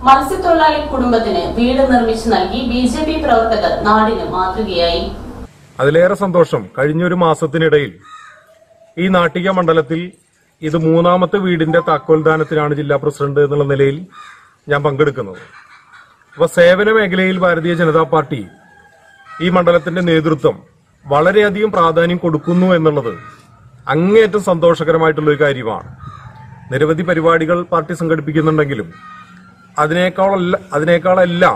മത്സ്യത്തൊഴിലാളി കുടുംബത്തിന് വീട് നിർമ്മിച്ചു നൽകി ബി ജെ പി പ്രവർത്തകർ നാടിന് മാതൃകയായി അതിലേറെ സന്തോഷം കഴിഞ്ഞൊരു മാസത്തിനിടയിൽ ഈ നാട്ടിക മണ്ഡലത്തിൽ ഇത് മൂന്നാമത്തെ വീടിന്റെ താക്കോൽദാനത്തിനാണ് ജില്ലാ പ്രസിഡന്റ് എന്നുള്ള നിലയിൽ ഞാൻ പങ്കെടുക്കുന്നത് അപ്പൊ സേവന മേഖലയിൽ ഭാരതീയ ജനതാ പാർട്ടി ഈ മണ്ഡലത്തിന്റെ നേതൃത്വം വളരെയധികം പ്രാധാന്യം കൊടുക്കുന്നു എന്നുള്ളത് അങ്ങേയറ്റം സന്തോഷകരമായിട്ടുള്ള ഒരു കാര്യമാണ് നിരവധി പരിപാടികൾ പാർട്ടി സംഘടിപ്പിക്കുന്നുണ്ടെങ്കിലും അതിനേക്കാളല്ല അതിനേക്കാളെല്ലാം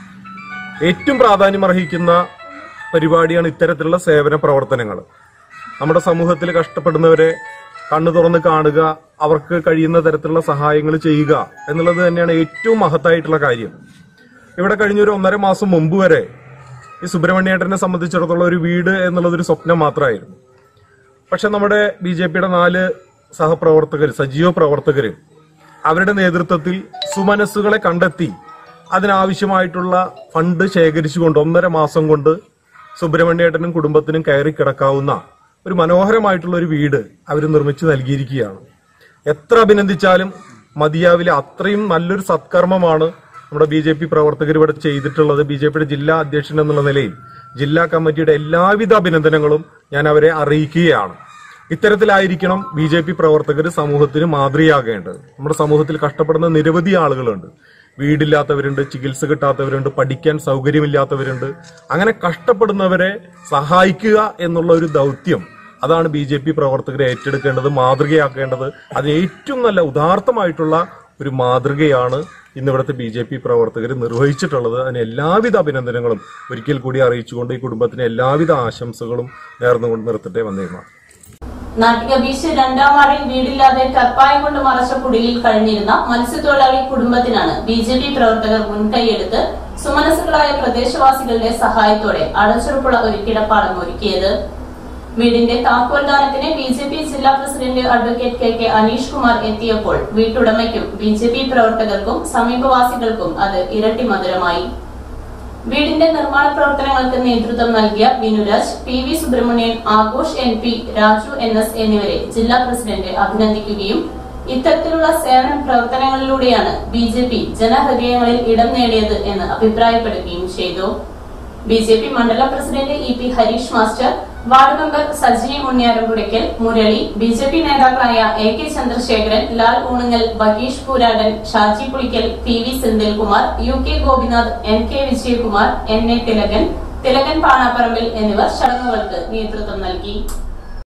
ഏറ്റവും പ്രാധാന്യം അർഹിക്കുന്ന പരിപാടിയാണ് ഇത്തരത്തിലുള്ള സേവന പ്രവർത്തനങ്ങൾ നമ്മുടെ സമൂഹത്തിൽ കഷ്ടപ്പെടുന്നവരെ കണ്ണു തുറന്ന് കാണുക അവർക്ക് കഴിയുന്ന തരത്തിലുള്ള സഹായങ്ങൾ ചെയ്യുക എന്നുള്ളത് തന്നെയാണ് ഏറ്റവും മഹത്തായിട്ടുള്ള കാര്യം ഇവിടെ കഴിഞ്ഞൊരു ഒന്നര മാസം മുമ്പ് വരെ ഈ സുബ്രഹ്മണ്യേട്ടനെ സംബന്ധിച്ചിടത്തോളം ഒരു വീട് എന്നുള്ളത് ഒരു സ്വപ്നം മാത്രമായിരുന്നു പക്ഷെ നമ്മുടെ ബി ജെ പിയുടെ നാല് സഹപ്രവർത്തകർ സജീവ പ്രവർത്തകർ അവരുടെ നേതൃത്വത്തിൽ സുമനസ്സുകളെ കണ്ടെത്തി അതിനാവശ്യമായിട്ടുള്ള ഫണ്ട് ശേഖരിച്ചുകൊണ്ട് ഒന്നര മാസം കൊണ്ട് സുബ്രഹ്മണ്യേട്ടനും കുടുംബത്തിനും കയറി കിടക്കാവുന്ന ഒരു മനോഹരമായിട്ടുള്ള ഒരു വീട് അവർ നിർമ്മിച്ചു നൽകിയിരിക്കുകയാണ് എത്ര അഭിനന്ദിച്ചാലും മതിയാവില്ല അത്രയും നല്ലൊരു സത്കർമ്മമാണ് നമ്മുടെ ബി ജെ പി പ്രവർത്തകർ ഇവിടെ ചെയ്തിട്ടുള്ളത് ബി ജെ പിയുടെ ജില്ലാ അധ്യക്ഷൻ എന്നുള്ള നിലയിൽ ജില്ലാ കമ്മിറ്റിയുടെ എല്ലാവിധ അഭിനന്ദനങ്ങളും ഞാൻ അവരെ അറിയിക്കുകയാണ് ഇത്തരത്തിലായിരിക്കണം ബി ജെ പി പ്രവർത്തകർ സമൂഹത്തിന് മാതൃകയാകേണ്ടത് നമ്മുടെ സമൂഹത്തിൽ കഷ്ടപ്പെടുന്ന നിരവധി ആളുകളുണ്ട് വീടില്ലാത്തവരുണ്ട് ചികിത്സ കിട്ടാത്തവരുണ്ട് പഠിക്കാൻ സൗകര്യമില്ലാത്തവരുണ്ട് അങ്ങനെ കഷ്ടപ്പെടുന്നവരെ സഹായിക്കുക എന്നുള്ള ഒരു ദൗത്യം അതാണ് ബി ജെ പി പ്രവർത്തകർ ഏറ്റെടുക്കേണ്ടത് മാതൃകയാക്കേണ്ടത് അത് ഏറ്റവും നല്ല ഉദാർത്ഥമായിട്ടുള്ള ഒരു മാതൃകയാണ് ഇന്ന് ഇവിടുത്തെ ബി ജെ പി പ്രവർത്തകർ നിർവഹിച്ചിട്ടുള്ളത് അതിന് എല്ലാവിധ അഭിനന്ദനങ്ങളും ഒരിക്കൽ കൂടി അറിയിച്ചുകൊണ്ട് ഈ കുടുംബത്തിന് എല്ലാവിധ ആശംസകളും നേർന്നുകൊണ്ട് നിർത്തട്ടെ വന്നേമാണ് നാട്ടിക ബീച്ച് രണ്ടാം വാർഡിൽ വീടില്ലാതെ ടർപ്പായ കൊണ്ട് മറച്ച കുടിലിൽ കഴിഞ്ഞിരുന്ന മത്സ്യത്തൊഴിലാളി കുടുംബത്തിനാണ് ബി ജെ പി പ്രവർത്തകർ മുൻകൈയെടുത്ത് സുമനസ്സുകളായ പ്രദേശവാസികളുടെ സഹായത്തോടെ അടച്ചുറപ്പുള്ള ഒരു കിടപ്പാടം ഒരുക്കിയത് വീടിന്റെ താക്കോൽദാനത്തിന് ബി ജെ പി ജില്ലാ president advocate K K Aneesh Kumar എത്തിയപ്പോൾ വീട്ടുടമയ്ക്കും ബി ജെ പി പ്രവർത്തകർക്കും സമീപവാസികൾക്കും അത് ഇരട്ടി മധുരമായി വീടിന്റെ നിർമ്മാണ പ്രവർത്തനങ്ങൾക്ക് നേതൃത്വം നൽകിയ Binuraj P V Subrahmanian Aghosh N P Raju N S എന്നിവരെ ജില്ലാ പ്രസിഡന്റ് അഭിനന്ദിക്കുകയും ഇത്തരത്തിലുള്ള സേവന പ്രവർത്തനങ്ങളിലൂടെയാണ് ബി ജെ പി ജനഹൃദയങ്ങളിൽ ഇടം നേടിയത് എന്ന് അഭിപ്രായപ്പെടുകയും ചെയ്തു ബി ജെ പി മണ്ഡലം president E P Hareesh master ward member Sajini Munyaramkudaykkal Murali B J P നേതാക്കളായ A K Chandrasekharan Lal Oonangal Bageesh Pooradan Shaji Pulikkal P V Senthilkumar U K Gopinath N K Vijayakumar N A Thilakan Thilakan പാണാപ്പറമ്പിൽ എന്നിവർ ചടങ്ങുകൾക്ക് നേതൃത്വം നൽകി